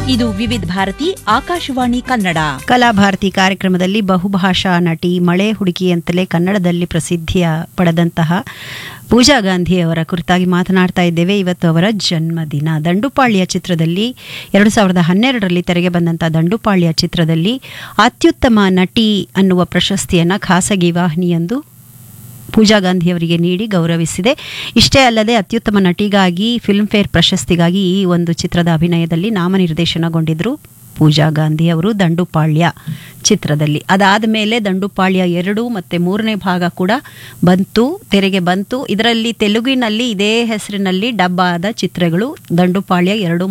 ಇದು ವಿವಿಧ ಭಾರತಿ ಆಕಾಶವಾಣಿ ಕನ್ನಡ ಕಲಾಭಾರತಿ ಕಾರ್ಯಕ್ರಮದಲ್ಲಿ ಬಹುಭಾಷಾ ನಟಿ ಮಳೆ ಹುಡುಗಿ ಅಂತಲೇ ಕನ್ನಡದಲ್ಲಿ ಪ್ರಸಿದ್ಧಿಯ ಪಡೆದಂತಹ ಪೂಜಾ ಗಾಂಧಿ ಅವರ ಕುರಿತಾಗಿ ಮಾತನಾಡ್ತಾ ಇದ್ದೇವೆ ಇವತ್ತು ಅವರ ಜನ್ಮದಿನ ದಂಡುಪಾಳ್ಯ ಚಿತ್ರದಲ್ಲಿ ಎರಡು ಸಾವಿರದ ಹನ್ನೆರಡರಲ್ಲಿ ತೆರೆಗೆ ಬಂದಂಥ ದಂಡುಪಾಳ್ಯ ಚಿತ್ರದಲ್ಲಿ ಅತ್ಯುತ್ತಮ ನಟಿ ಅನ್ನುವ ಪ್ರಶಸ್ತಿಯನ್ನು ಖಾಸಗಿ ವಾಹಿನಿಯೊಂದು ಪೂಜಾ ಗಾಂಧಿ ಅವರಿಗೆ ನೀಡಿ ಗೌರವಿಸಿದೆ ಇಷ್ಟೇ ಅಲ್ಲದೆ ಅತ್ಯುತ್ತಮ ನಟಿಗಾಗಿ ಫಿಲ್ಮ್ಫೇರ್ ಪ್ರಶಸ್ತಿಗಾಗಿ ಈ ಒಂದು ಚಿತ್ರದ ಅಭಿನಯದಲ್ಲಿ ನಾಮನಿರ್ದೇಶನಗೊಂಡಿದ್ದರು ಪೂಜಾ ಗಾಂಧಿ ಅವರು ದಂಡುಪಾಳ್ಯ ಚಿತ್ರದಲ್ಲಿ ಅದಾದ ಮೇಲೆ ದಂಡುಪಾಳ್ಯ ಎರಡು ಮತ್ತು ಮೂರನೇ ಭಾಗ ಕೂಡ ಬಂತು ತೆರೆಗೆ ಬಂತು ಇದರಲ್ಲಿ ತೆಲುಗಿನಲ್ಲಿ ಇದೇ ಹೆಸರಿನಲ್ಲಿ ಡಬ್ ಆದ ಚಿತ್ರಗಳು ದಂಡುಪಾಳ್ಯ ಎರಡು